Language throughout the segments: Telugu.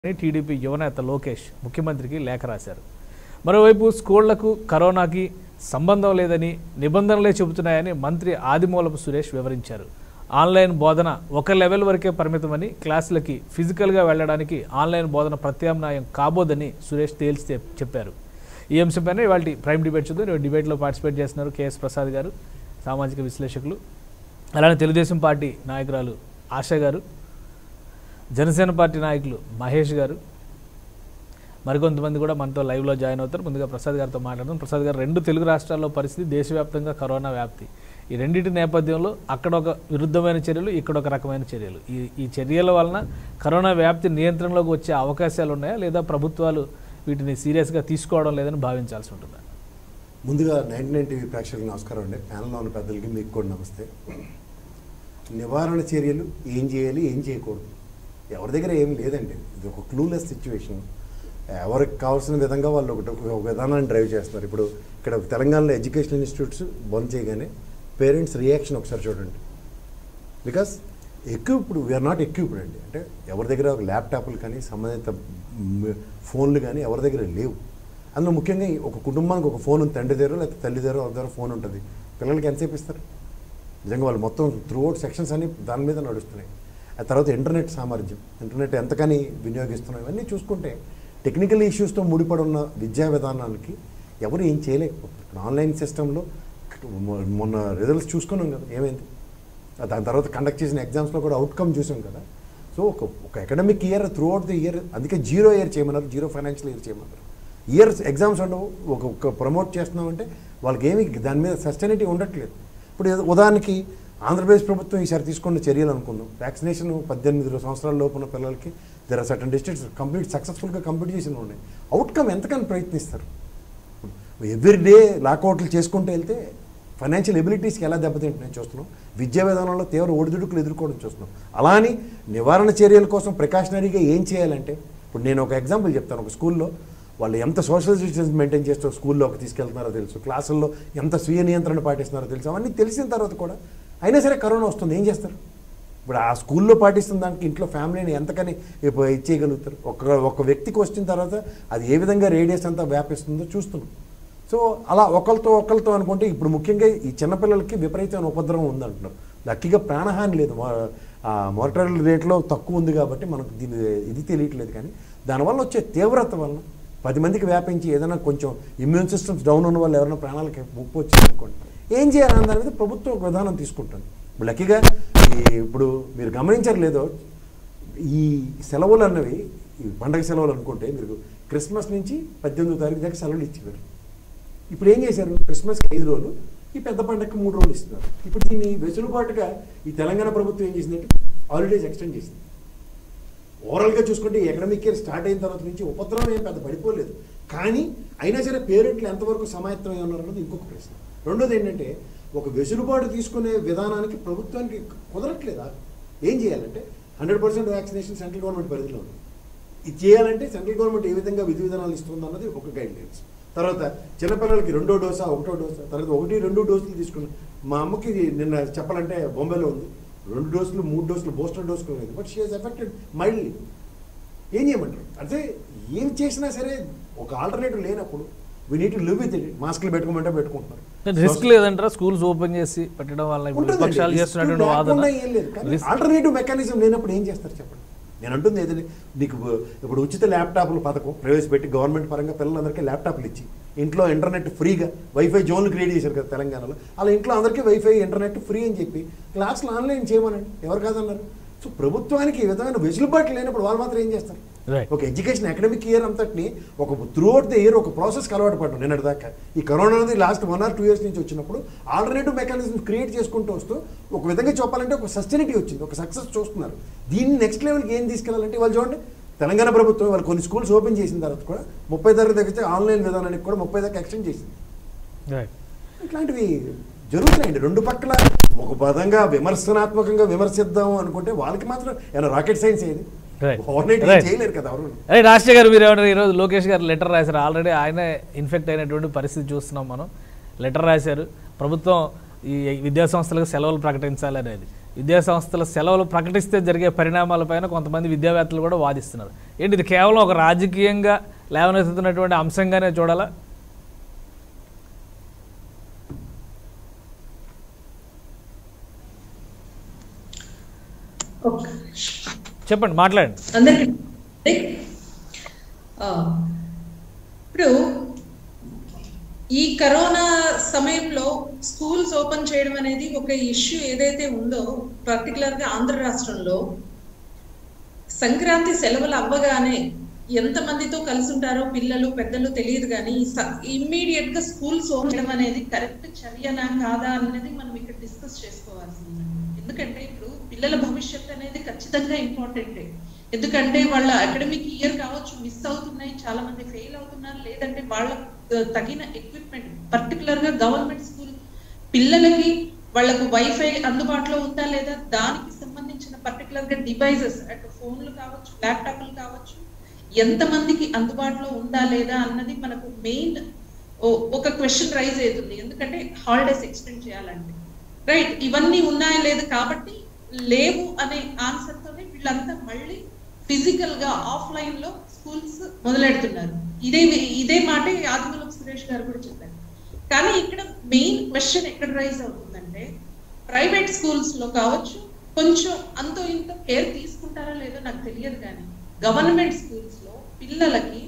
అని టీడీపీ యువనేత లోకేష్ ముఖ్యమంత్రికి లేఖ రాశారు మరోవైపు స్కూళ్లకు కరోనాకి సంబంధం లేదని నిబంధనలే చెబుతున్నాయని మంత్రి ఆదిమూలపు సురేష్ వివరించారు ఆన్లైన్ బోధన ఒక లెవెల్ వరకే పరిమితమని క్లాసులకి ఫిజికల్గా వెళ్ళడానికి ఆన్లైన్ బోధన ప్రత్యామ్నాయం కాబోదని సురేష్ తేల్చి చెప్- చెప్పారు ఈ అంశంపైన ఇవాళ ప్రైమ్ డిబేట్ చూద్దాం ఇవాళ డిబేట్లో పార్టిసిపేట్ చేస్తున్నారు కేఎస్ ప్రసాద్ గారు సామాజిక విశ్లేషకులు అలానే తెలుగుదేశం పార్టీ నాయకురాలు ఆశ గారు జనసేన పార్టీ నాయకులు మహేష్ గారు మరికొంతమంది కూడా మనతో లైవ్లో జాయిన్ అవుతారు ముందుగా ప్రసాద్ గారితో మాట్లాడదాం ప్రసాద్ గారు రెండు తెలుగు రాష్ట్రాల్లో పరిస్థితి దేశవ్యాప్తంగా కరోనా వ్యాప్తి ఈ రెండింటి నేపథ్యంలో అక్కడ ఒక విరుద్ధమైన చర్యలు ఇక్కడ ఒక రకమైన చర్యలు ఈ ఈ చర్యల వలన కరోనా వ్యాప్తి నియంత్రణలోకి వచ్చే అవకాశాలు ఉన్నాయా లేదా ప్రభుత్వాలు వీటిని సీరియస్గా తీసుకోవడం లేదని భావించాల్సి ఉంటుందా ముందుగా నైన్టీ నైన్ టీవీ ప్రేక్షకులకు నమస్కారం అండి ప్యానల్లో ఉన్న పెద్దలకి మీకు కూడా నమస్తే నివారణ చర్యలు ఏం చేయాలి ఏం చేయకూడదు ఎవరి దగ్గర ఏం లేదండి ఇది ఒక క్లూలెస్ సిచ్యువేషన్ ఎవరికి కావాల్సిన విధంగా వాళ్ళు ఒకటి ఒక విధానాన్ని డ్రైవ్ చేస్తున్నారు ఇప్పుడు ఇక్కడ తెలంగాణలో ఎడ్యుకేషన్ ఇన్స్టిట్యూట్స్ బంద్ చేయగానే పేరెంట్స్ రియాక్షన్ ఒకసారి చూడండి because equipped we're not equipped అండి అంటే ఎవరి దగ్గర ఒక ల్యాప్టాప్లు కానీ సంబంధిత మ్, ఫోన్లు కానీ ఎవరి దగ్గర లేవు అందులో ముఖ్యంగా ఈ ఒక కుటుంబానికి ఒక ఫోన్ ఉంది తండ్రి దగ్గర లేకపోతే తల్లి దగ్గర ఒక దగ్గర ఫోన్ ఉంటుంది పిల్లలకి ఎంతసేపు ఇస్తారు నిజంగా వాళ్ళు మొత్తం త్రూ అవుట్ సెక్షన్స్ అన్ని దాని మీద నడుస్తున్నాయి ఆ తర్వాత ఇంటర్నెట్ సామర్థ్యం ఇంటర్నెట్ ఎంతకని వినియోగిస్తున్నాం ఇవన్నీ చూసుకుంటే టెక్నికల్ ఇష్యూస్తో ముడిపడి ఉన్న విద్యా విధానానికి ఎవరు ఏం చేయలేకపోతున్నారు ఇప్పుడు ఆన్లైన్ సిస్టంలో మొన్న రిజల్ట్స్ చూసుకున్నాం కదా ఏమైంది ఆ దాని తర్వాత కండక్ట్ చేసిన ఎగ్జామ్స్లో కూడా అవుట్కమ్ చూసాం కదా సో ఒక ఒక academic year throughout the year అందుకే జీరో ఇయర్ చేయమన్నారు జీరో ఫైనాన్షియల్ ఇయర్ చేయమన్నారు ఇయర్స్ ఎగ్జామ్స్ ఉండవు ఒక ఒక ప్రమోట్ చేస్తున్నామంటే వాళ్ళకి ఏమి దాని మీద సస్టైనిటీ ఉండట్లేదు ఇప్పుడు ఏదో ఉదాహరణకి ఆంధ్రప్రదేశ్ ప్రభుత్వం ఈసారి తీసుకున్న చర్యలు అనుకుందాం వ్యాక్సినేషన్ పద్దెనిమిది సంవత్సరాల లోపు ఉన్న పిల్లలకి there are certain districts complete సక్సెస్ఫుల్గా కంప్లీట్ చేసిన ఉన్నాయి అవుట్కమ్ ఎంతకని ప్రయత్నిస్తారు ఎవ్రీ డే లాకౌట్లు చేసుకుంటూ వెళ్తే ఫైనాన్షియల్ ఎబిలిటీస్కి ఎలా దెబ్బతింటున్నాయి చూస్తున్నాం విద్యా విధానంలో తీవ్ర ఒడిదుడుకులు ఎదుర్కోవడం చూస్తున్నాం అలా అని నివారణ చర్యల కోసం ప్రికాషనరీగా ఏం చేయాలంటే ఇప్పుడు నేను ఒక ఎగ్జాంపుల్ చెప్తాను ఒక స్కూల్లో వాళ్ళు ఎంత సోషల్ డిస్టెన్స్ మెయింటైన్ చేస్తూ స్కూల్లోకి తీసుకెళ్తున్నారో తెలుసు క్లాసుల్లో ఎంత స్వీయ నియంత్రణ పాటిస్తున్నారో తెలుసు అవన్నీ తెలిసిన తర్వాత కూడా అయినా సరే కరోనా వస్తుంది ఏం చేస్తారు ఇప్పుడు ఆ స్కూల్లో పాటిస్తున్న దానికి ఇంట్లో ఫ్యామిలీని ఎంతకని ఇప్పు- ఇచ్చేయగలుగుతారు ఒక ఒక వ్యక్తికి వచ్చిన తర్వాత అది ఏ విధంగా రేడియస్ అంతా వ్యాపిస్తుందో చూస్తున్నాం సో అలా ఒకరితో ఒకరితో అనుకుంటే ఇప్పుడు ముఖ్యంగా ఈ చిన్నపిల్లలకి విపరీతమైన ఉపద్రవం ఉందంటున్నారు లక్కీగా ప్రాణహాని లేదు మోర్టాలిటీ రేట్లో తక్కువ ఉంది కాబట్టి మనకు దీని ఇది తెలియట్లేదు కానీ దానివల్ల వచ్చే తీవ్రత వలన పది మందికి వ్యాపించి ఏదైనా కొంచెం ఇమ్యూన్ సిస్టమ్స్ డౌన్ ఉన్న వాళ్ళు ఎవరైనా ప్రాణాలకి ముప్పు వచ్చింది అనుకోండి ఏం చేయాలన్న దాని మీద ప్రభుత్వం ఒక విధానం తీసుకుంటుంది ఇప్పుడు లక్కీగా ఈ ఇప్పుడు మీరు గమనించారు లేదో ఈ సెలవులు అన్నవి ఈ పండగ సెలవులు అనుకుంటే మీరు క్రిస్మస్ నుంచి పద్దెనిమిదో తారీఖు దాకా సెలవులు ఇచ్చేవారు ఇప్పుడు ఏం చేశారు క్రిస్మస్కి ఐదు రోజులు ఈ పెద్ద పండగకి మూడు రోజులు ఇస్తున్నారు ఇప్పుడు దీన్ని వెసులుబాటుగా ఈ తెలంగాణ ప్రభుత్వం ఏం చేసిందంటే హాలిడేస్ ఎక్స్టెండ్ చేసింది ఓవరాల్గా చూసుకుంటే ఈ ఎకడమిక్ ఇయర్ స్టార్ట్ అయిన తర్వాత నుంచి ఉపద్రవం ఏం పెద్ద పడిపోలేదు కానీ అయినా సరే పేరెంట్లు ఎంతవరకు సమాయత్తమై ఉన్నారు అన్నది ఇంకొక ప్రశ్న రెండోది ఏంటంటే ఒక వెసులుబాటు తీసుకునే విధానానికి ప్రభుత్వానికి కుదరట్లేదా ఏం చేయాలంటే hundred percent vaccination central government పరిధిలో ఉంది ఇది చేయాలంటే సెంట్రల్ గవర్నమెంట్ ఏ విధంగా విధి విధానాలు ఇస్తుంది అన్నది ఒక గైడ్ లైన్స్ తర్వాత చిన్నపిల్లలకి రెండో డోసా ఒకటో డోసా తర్వాత ఒకటి రెండు డోసులు తీసుకున్నాం మా అమ్మకి ఇది నిన్న చెప్పాలంటే బొంబాయిలో ఉంది రెండు డోసులు మూడు డోసులు బూస్టర్ డోస్ కొనేది but she has affected mildly ఏం చేయమంటారు అంటే ఏం చేసినా సరే ఒక ఆల్టర్నేటివ్ లేనప్పుడు we need live with it మాస్క్లు పెట్టుకోమంటే పెట్టుకుంటున్నారు రిస్క్ లేదంటారా స్కూల్స్ ఓపెన్ చేసి పెట్టడం వల్ల ఇప్పుడు ఉంటుందండి. విపక్షాలు Risk చేస్తున్నటువంటి లేకుండా వాదన ఏం లేదు. కానీ రిస్క్ ఆల్టర్నేటివ్ మెకానిజం లేనప్పుడు ఏం చేస్తారు చెప్పండి నేను అంటుంది ఏదండి నీకు ఇప్పుడు ఉచిత ల్యాప్టాప్ల పథకం ప్రవేశపెట్టి గవర్నమెంట్ పరంగా పిల్లలందరికీ ల్యాప్టాప్లు ఇచ్చి ఇంట్లో ఇంటర్నెట్ ఫ్రీగా వైఫై జోన్లు క్రియేట్ చేశారు కదా తెలంగాణలో అలా ఇంట్లో అందరికీ వైఫై ఇంటర్నెట్ ఫ్రీ అని చెప్పి క్లాసులు ఆన్లైన్ చేయమనండి ఎవరు కాదన్నారు సో ప్రభుత్వానికి ఈ విధమైన వెసులుబాటు లేనప్పుడు వాళ్ళు మాత్రం ఏం చేస్తారు Right. ఒక ఎడ్యుకేషన్ అకాడమిక్ ఇయర్ అంతటిని ఒక త్రూ అవుట్ ద ఇయర్ ఒక ప్రాసెస్కి అలవాటు పడ్డాం నిన్నటి దాకా ఈ కరోనా అనేది last one or two years నుంచి వచ్చినప్పుడు ఆల్టర్నేటివ్ మెకానిజం క్రియేట్ చేసుకుంటూ వస్తూ ఒక విధంగా చెప్పాలంటే ఒక సస్టైనిటీ వచ్చింది ఒక సక్సెస్ చూస్తున్నారు దీన్ని నెక్స్ట్ లెవెల్కి ఏం తీసుకెళ్ళాలంటే వాళ్ళు చూడండి తెలంగాణ ప్రభుత్వం వాళ్ళు కొన్ని స్కూల్స్ ఓపెన్ చేసిన తర్వాత కూడా ముప్పై తరగతి దగ్గర ఆన్లైన్ విధానానికి కూడా ముప్పై దాకా ఎక్స్టెండ్ చేసింది రైట్ ఇట్లాంటివి జరుగుతున్నాయండి రెండు పక్కల ఒక పదంగా విమర్శనాత్మకంగా విమర్శిద్దాం అనుకుంటే వాళ్ళకి మాత్రం ఏమైనా రాకెట్ సైన్స్ ఏది Right. Overnight Right. చేయలేరు కదా ఎవరు అరే రాజశేఖర్ గారు మీరు ఏమన్నారు ఈరోజు లోకేష్ గారు లెటర్ రాశారు ఆల్రెడీ ఆయన ఇన్ఫెక్ట్ అయినటువంటి పరిస్థితి చూస్తున్నాం మనం లెటర్ రాశారు ప్రభుత్వం ఈ విద్యా సంస్థలకు సెలవులు ప్రకటించాలి అనేది విద్యా సంస్థల సెలవులు ప్రకటిస్తే జరిగే పరిణామాలపైన కొంతమంది విద్యావేత్తలు కూడా వాదిస్తున్నారు ఏంటి ఇది కేవలం ఒక రాజకీయంగా లేవనెత్తుతున్నటువంటి అంశంగానే చూడాలా ఓకే. చెప్పండి మాట్లాడండి అందరికీ ఆ, ఇప్పుడు ఈ కరోనా సమయంలో స్కూల్స్ ఓపెన్ చేయడం అనేది ఒక ఇష్యూ ఏదైతే ఉందో పర్టికులర్ గా ఆంధ్ర రాష్ట్రంలో సంక్రాంతి సెలవులు అవ్వగానే ఎంత మందితో కలిసి ఉంటారో పిల్లలు పెద్దలు తెలియదు కానీ ఇమ్మీడియట్ గా స్కూల్స్ ఓపెన్ చేయడం అనేది కరెక్ట్ చర్యనా కాదా అనేది మనం ఇక్కడ డిస్కస్ చేసుకోవాల్సింది ఎందుకంటే ఇప్పుడు పిల్లల భవిష్యత్తు అనేది ఖచ్చితంగా ఇంపార్టెంటే ఎందుకంటే వాళ్ళ అకాడమిక్ ఇయర్ కావచ్చు మిస్ అవుతున్నాయి చాలా మంది ఫెయిల్ అవుతున్నారు లేదంటే వాళ్ళ తగిన ఎక్విప్మెంట్ పర్టికులర్ గా గవర్నమెంట్ స్కూల్ పిల్లలకి వాళ్ళకు వైఫై అందుబాటులో ఉందా లేదా దానికి సంబంధించిన పర్టికులర్ గా డివైజెస్ అటు ఫోన్లు కావచ్చు ల్యాప్టాప్లు కావచ్చు ఎంత మందికి అందుబాటులో ఉందా లేదా అన్నది మనకు మెయిన్ ఒక క్వశ్చన్ రైజ్ అవుతుంది ఎందుకంటే హాలిడేస్ ఎక్స్టెండ్ చేయాలంటే రైట్ ఇవన్నీ ఉన్నాయా లేదు కాబట్టి లేవు అనే ఆన్సర్ తోనే వీళ్ళంతా మళ్ళీ ఫిజికల్ గా ఆఫ్లైన్ లో స్కూల్స్ మొదలెడుతున్నారు ఇదే ఇదే మాట ఆదిమూలం సురేష్ గారు కూడా చెప్పారు కానీ ఇక్కడ మెయిన్ క్వశ్చన్ ఎక్కడ రైజ్ అవుతుందంటే ప్రైవేట్ స్కూల్స్ లో కావచ్చు కొంచెం అంతో ఇంత కేర్ తీసుకుంటారా లేదో నాకు తెలియదు కానీ గవర్నమెంట్ స్కూల్స్ లో పిల్లలకి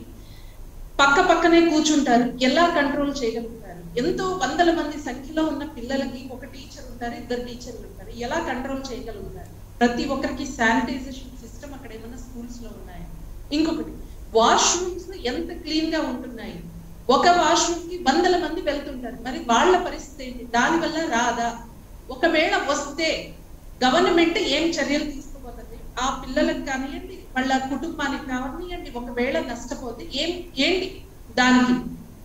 పక్క పక్కనే కూర్చుంటారు ఎలా కంట్రోల్ చేయగలుగుతారు ఎంతో వందల మంది సంఖ్యలో ఉన్న పిల్లలకి ఒక టీచర్ ఉంటారు ఇద్దరు టీచర్లు ఉంటారు ఎలా కంట్రోల్ చేయగలుగుతారు ప్రతి ఒక్కరికి శానిటైజేషన్ సిస్టమ్ అక్కడ ఏమైనా స్కూల్స్ లో ఉన్నాయా ఇంకొకటి వాష్రూమ్స్ ఎంత క్లీన్ గా ఉంటున్నాయి ఒక వాష్రూమ్ కి వందల మంది వెళ్తుంటారు మరి వాళ్ళ పరిస్థితి ఏంటి దాని వల్ల రాదా ఒకవేళ వస్తే గవర్నమెంట్ ఏం చర్యలు తీసుకోబోతుంది ఆ పిల్లలకు కానివ్వండి వాళ్ళ కుటుంబానికి కానివ్వండి ఒకవేళ నష్టపోతే ఏం ఏంటి దానికి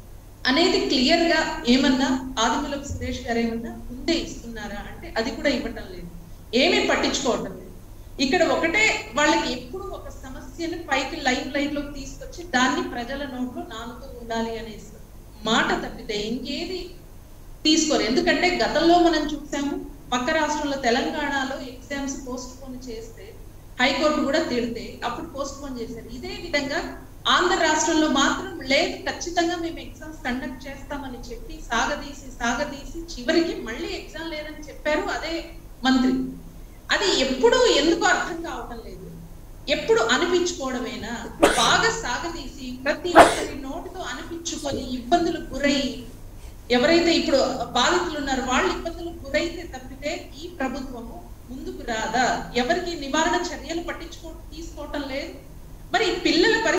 అనేది క్లియర్ గా ఏమన్నా ఆదిమూలం సురేష్ గారు ఏమన్నా ముందే ఇస్తున్నారా అంటే అది కూడా ఇవ్వటం లేదు ఏమీ పట్టించుకోవటం లేదు ఇక్కడ ఒకటే వాళ్ళకి ఎప్పుడు ఒక సమస్యను పైకి లైన్ లైన్ లోకి తీసుకొచ్చి దాన్ని ప్రజల నోట్లో నానుతూ ఉండాలి అనేసి మాట తప్పితే ఇంకేది తీసుకోరు ఎందుకంటే గతంలో మనం చూసాము పక్క రాష్ట్రంలో తెలంగాణలో ఎగ్జామ్స్ పోస్ట్ పోన్ చేస్తే హైకోర్టు కూడా తిడితే అప్పుడు పోస్ట్ పోన్ చేశారు ఇదే విధంగా ఆంధ్ర రాష్ట్రంలో మాత్రం లేదు ఖచ్చితంగా మేము ఎగ్జామ్స్ కండక్ట్ చేస్తామని చెప్పి సాగదీసి సాగదీసి చివరికి మళ్ళీ ఎగ్జామ్ లేదని చెప్పారు అదే మంత్రి అది ఎప్పుడు ఎందుకు అర్థం కావటం లేదు ఎప్పుడు అనిపించుకోవడమేనా బాగా సాగదీసి ప్రతి ఒక్కరి నోటితో అనిపించుకొని ఇబ్బందులు గురయ్యి ఎవరైతే ఇప్పుడు బాధితులు ఉన్నారో వాళ్ళు ఇబ్బందులకు గురైతే తప్పితే ఈ ప్రభుత్వము ముందుకు రాదా ఎవరికి నివారణ చర్యలు పట్టించుకో తీసుకోవటం లేదు మరి పిల్లల పరి